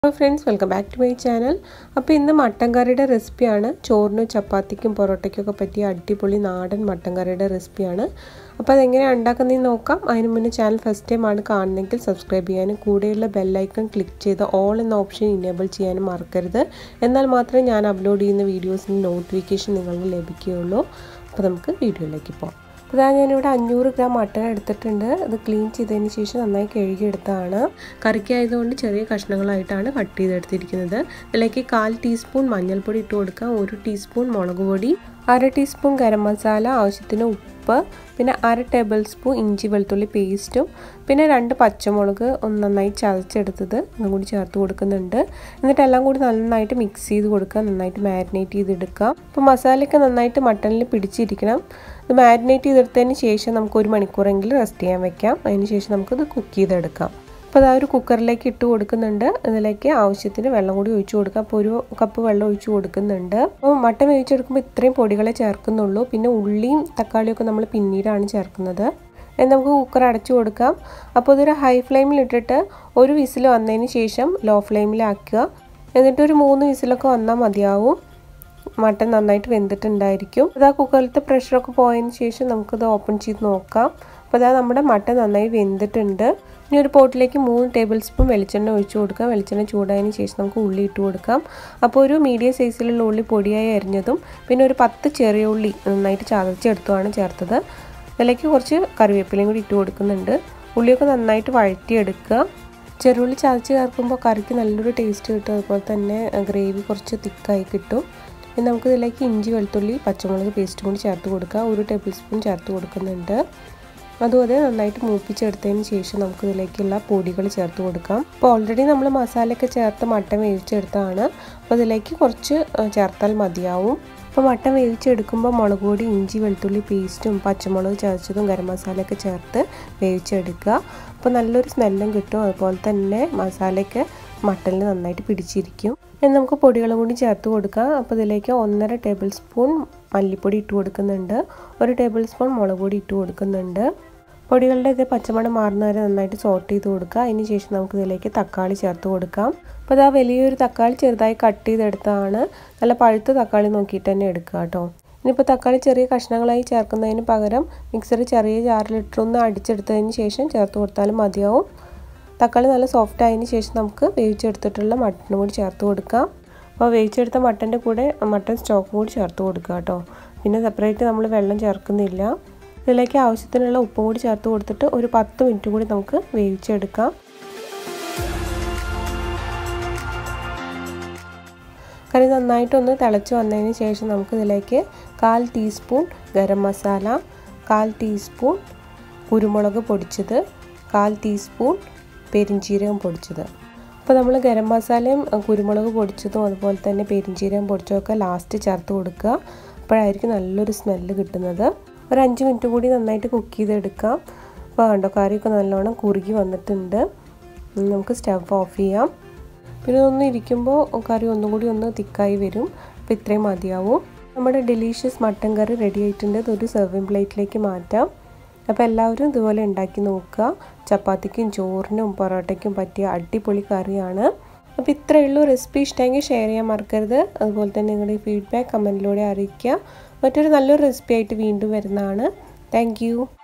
hello friends welcome back to my channel അപ്പോൾ ഇന്ന് mutton കറിയുടെ റെസിപ്പിയാണ് ചോറിനും ചപ്പാത്തിക്കും പൊറോട്ടയ്ക്കൊക്കെ പറ്റിയ അടിപൊളി നാടൻ മട്ടൻ കറിയുടെ റെസിപ്പിയാണ് അപ്പോൾ അതെങ്ങനെയാണ് ഉണ്ടാക്കുന്നതെന്ന് നോക്കാം അതിന് മുന്നേ ചാനൽ ഫസ്റ്റ് ടൈം ആണ് കാണുന്നതെങ്കിൽ സബ്സ്ക്രൈബ് ചെയ്യാനും കൂടെയുള്ള ബെല്ലൈക്കൺ ക്ലിക്ക് ചെയ്ത് ഓൾ എന്ന ഓപ്ഷൻ ഇനേബിൾ ചെയ്യാനും മറക്കരുത് എന്നാൽ മാത്രമേ ഞാൻ അപ്ലോഡ് ചെയ്യുന്ന വീഡിയോസിൻ്റെ നോട്ടിഫിക്കേഷൻ നിങ്ങൾക്ക് ലഭിക്കുകയുള്ളൂ അപ്പോൾ നമുക്ക് വീഡിയോയിലേക്ക് പോകാം അപ്പോൾ ഇതാ ഞാനിവിടെ അഞ്ഞൂറ് ഗ്രാം മട്ടൺ എടുത്തിട്ടുണ്ട് അത് ക്ലീൻ ചെയ്തതിന് ശേഷം നന്നായി കഴുകിയെടുത്തതാണ് കറിക്കായതുകൊണ്ട് ചെറിയ കഷ്ണങ്ങളായിട്ടാണ് കട്ട് ചെയ്തെടുത്തിരിക്കുന്നത് ഇതിലേക്ക് കാൽ ടീസ്പൂൺ മഞ്ഞൾപ്പൊടി ഇട്ട് കൊടുക്കാം ഒരു ടീസ്പൂൺ മുളക് പൊടി അര ടീസ്പൂൺ ഗരം മസാല ആവശ്യത്തിന് ഉപ്പ് പിന്നെ അര ടേബിൾ സ്പൂൺ ഇഞ്ചി വെളുത്തുള്ളി പേസ്റ്റും പിന്നെ രണ്ട് പച്ചമുളക് ഒന്ന് നന്നായി ചതച്ചെടുത്തത് അതും കൂടി ചേർത്ത് കൊടുക്കുന്നുണ്ട് എന്നിട്ട് എല്ലാം കൂടി നന്നായിട്ട് മിക്സ് ചെയ്ത് കൊടുക്കുക നന്നായിട്ട് മാരിനേറ്റ് ചെയ്തെടുക്കുക അപ്പോൾ മസാലയൊക്കെ നന്നായിട്ട് മട്ടണിൽ പിടിച്ചിരിക്കണം ഇത് മാരിനേറ്റ് ചെയ്തെടുത്തതിന് ശേഷം നമുക്ക് ഒരു മണിക്കൂറെങ്കിലും റെസ്റ്റ് ചെയ്യാൻ വെക്കാം അതിന് ശേഷം നമുക്കിത് കുക്ക് ചെയ്തെടുക്കാം അപ്പോൾ അതാ ഒരു കുക്കറിലേക്ക് ഇട്ട് കൊടുക്കുന്നുണ്ട് ഇതിലേക്ക് ആവശ്യത്തിന് വെള്ളം കൂടി ഒഴിച്ചു കൊടുക്കുക അപ്പോൾ ഒരു കപ്പ് വെള്ളം ഒഴിച്ചു കൊടുക്കുന്നുണ്ട് അപ്പോൾ മട്ടൻ വേവിച്ചെടുക്കുമ്പോൾ ഇത്രയും പൊടികളെ ചേർക്കുന്നുള്ളൂ പിന്നെ ഉള്ളിയും തക്കാളിയൊക്കെ നമ്മൾ പിന്നീടാണ് ചേർക്കുന്നത് നമുക്ക് കുക്കർ അടച്ചു കൊടുക്കാം അപ്പോൾ ഇതൊരു ഹൈ ഫ്ലെയിമിൽ ഇട്ടിട്ട് ഒരു വിസിൽ വന്നതിന് ശേഷം ലോ ഫ്ലെയിമിലാക്കുക എന്നിട്ട് ഒരു മൂന്ന് വിസിലൊക്കെ വന്നാൽ മതിയാവും മട്ടൻ നന്നായിട്ട് വെന്തിട്ടുണ്ടായിരിക്കും അത് ആ കുക്കറിലത്തെ പ്രഷറൊക്കെ പോയതിന് ശേഷം നമുക്കിത് ഓപ്പൺ ചെയ്ത് നോക്കാം അപ്പോൾ അതാ നമ്മുടെ മട്ടൻ നന്നായി വെന്തിട്ടുണ്ട് ഇനി ഒരു പോട്ടിലേക്ക് മൂന്ന് ടേബിൾ സ്പൂൺ വെളിച്ചെണ്ണ ഒഴിച്ചു കൊടുക്കാം വെളിച്ചെണ്ണ ചൂടായതിന് ശേഷം നമുക്ക് ഉള്ളി ഇട്ട് കൊടുക്കാം അപ്പോൾ ഒരു മീഡിയം സൈസിലുള്ള ഉള്ളി പൊടിയായി അരിഞ്ഞതും പിന്നെ ഒരു പത്ത് ചെറിയ ഉള്ളി നന്നായിട്ട് ചതച്ചെടുത്തുമാണ് ചേർത്തത് അതിലേക്ക് കുറച്ച് കറിവേപ്പിലയും കൂടി ഇട്ട് കൊടുക്കുന്നുണ്ട് ഉള്ളിയൊക്കെ നന്നായിട്ട് വഴറ്റിയെടുക്കുക ചെറുള്ളി ചതച്ച് ചേർക്കുമ്പോൾ കറിക്ക് നല്ലൊരു ടേസ്റ്റ് കിട്ടും അതുപോലെ തന്നെ ഗ്രേവി കുറച്ച് തിക്കായി കിട്ടും ഇനി നമുക്ക് ഇതിലേക്ക് ഇഞ്ചി വെളുത്തുള്ളി പച്ചമുളക് പേസ്റ്റും കൂടി ചേർത്ത് കൊടുക്കുക ഒരു ടേബിൾ സ്പൂൺ ചേർത്ത് കൊടുക്കുന്നുണ്ട് അതുപോലെ നന്നായിട്ട് മൂപ്പിച്ചെടുത്തതിന് ശേഷം നമുക്ക് ഇതിലേക്കുള്ള പൊടികൾ ചേർത്ത് കൊടുക്കാം അപ്പോൾ ഓൾറെഡി നമ്മൾ മസാലയൊക്കെ ചേർത്ത് മട്ടൻ വേവിച്ചെടുത്തതാണ് അപ്പോൾ ഇതിലേക്ക് കുറച്ച് ചേർത്താൽ മതിയാവും അപ്പോൾ മട്ടൻ വേവിച്ചെടുക്കുമ്പോൾ മുളക് പൊടി ഇഞ്ചി വെളുത്തുള്ളി പേസ്റ്റും പച്ചമുളക് ചതച്ചതും ഗരം മസാലയൊക്കെ ചേർത്ത് വേവിച്ചെടുക്കുക അപ്പോൾ നല്ലൊരു സ്മെല്ലും കിട്ടും അതുപോലെ തന്നെ മസാലയൊക്കെ മട്ടനിൽ നന്നായിട്ട് പിടിച്ചിരിക്കും ഇനി നമുക്ക് പൊടികളും കൂടി ചേർത്ത് കൊടുക്കാം അപ്പോൾ ഇതിലേക്ക് ഒന്നര ടേബിൾ സ്പൂൺ മല്ലിപ്പൊടി ഇട്ട് കൊടുക്കുന്നുണ്ട് ഒരു ടേബിൾ സ്പൂൺ മുളക് പൊടി ഇട്ട് കൊടുക്കുന്നുണ്ട് പൊടികളുടെ ഇത് പച്ചമണം മാറുന്ന വരെ നന്നായിട്ട് സോട്ട് ചെയ്ത് കൊടുക്കുക അതിന് ശേഷം നമുക്ക് ഇതിലേക്ക് തക്കാളി ചേർത്ത് കൊടുക്കാം അപ്പോൾ അത് ആ വലിയൊരു തക്കാളി ചെറുതായി കട്ട് ചെയ്തെടുത്താണ് നല്ല പഴുത്ത തക്കാളി നോക്കിയിട്ട് തന്നെ എടുക്കുക കേട്ടോ ഇനിയിപ്പോൾ തക്കാളി ചെറിയ കഷ്ണങ്ങളായി ചേർക്കുന്നതിന് പകരം മിക്സർ ചെറിയ ജാറിലിട്ടൊന്ന് അടിച്ചെടുത്തതിന് ശേഷം ചേർത്ത് കൊടുത്താലും മതിയാവും തക്കാളി നല്ല സോഫ്റ്റ് ആയതിന് ശേഷം നമുക്ക് വേവിച്ചെടുത്തിട്ടുള്ള മട്ടനും കൂടി ചേർത്ത് കൊടുക്കാം അപ്പോൾ വേവിച്ചെടുത്ത മട്ടൻ്റെ കൂടെ മട്ടൻ സ്റ്റോക്കും കൂടി ചേർത്ത് കൊടുക്കുക കേട്ടോ പിന്നെ സെപ്പറേറ്റ് നമ്മൾ വെള്ളം ചേർക്കുന്നില്ല ഇതിലേക്ക് ആവശ്യത്തിനുള്ള ഉപ്പും കൂടി ചേർത്ത് കൊടുത്തിട്ട് ഒരു പത്ത് മിനിറ്റ് കൂടി നമുക്ക് വേവിച്ചെടുക്കാം കറി നന്നായിട്ടൊന്ന് തിളച്ച് വന്നതിന് ശേഷം നമുക്ക് ഇതിലേക്ക് കാൽ ടീസ്പൂൺ ഗരം മസാല കാൽ ടീസ്പൂൺ കുരുമുളക് പൊടിച്ചത് കാൽ ടീസ്പൂൺ പെരിഞ്ചീരകം പൊടിച്ചത് അപ്പോൾ നമ്മൾ ഗരം മസാലയും കുരുമുളക് പൊടിച്ചതും അതുപോലെ തന്നെ പെരിഞ്ചീരകം പൊടിച്ചതൊക്കെ ലാസ്റ്റ് ചേർത്ത് കൊടുക്കുക അപ്പോഴായിരിക്കും നല്ലൊരു സ്മെല്ല് കിട്ടുന്നത് ഒരു അഞ്ച് മിനിറ്റ് കൂടി നന്നായിട്ട് കുക്ക് ചെയ്തെടുക്കാം അപ്പോൾ കണ്ടോ കറിയൊക്കെ നല്ലോണം കുറുകി വന്നിട്ടുണ്ട് നമുക്ക് സ്റ്റവ് ഓഫ് ചെയ്യാം പിന്നെ ഒന്ന് ഇരിക്കുമ്പോൾ കറി ഒന്നും കൂടി ഒന്ന് തിക്കായി വരും അപ്പോൾ ഇത്രയും മതിയാവും നമ്മുടെ ഡെലീഷ്യസ് മട്ടൻ കറി റെഡി ആയിട്ടുണ്ട് ഇതൊരു സെർവിങ് പ്ലേറ്റിലേക്ക് മാറ്റാം അപ്പോൾ എല്ലാവരും ഇതുപോലെ ഉണ്ടാക്കി നോക്കുക ചപ്പാത്തിക്കും ചോറിനും പൊറോട്ടയ്ക്കും പറ്റിയ അടിപൊളി കറിയാണ് അപ്പോൾ ഇത്രയേ ഉള്ളൂ റെസിപ്പി ഇഷ്ടമെങ്കിൽ ഷെയർ ചെയ്യാൻ മറക്കരുത് അതുപോലെ തന്നെ നിങ്ങളുടെ ഫീഡ്ബാക്ക് കമൻറ്റിലൂടെ അറിയിക്കുക മറ്റൊരു നല്ലൊരു റെസിപ്പി ആയിട്ട് വീണ്ടും വരുന്നതാണ് താങ്ക്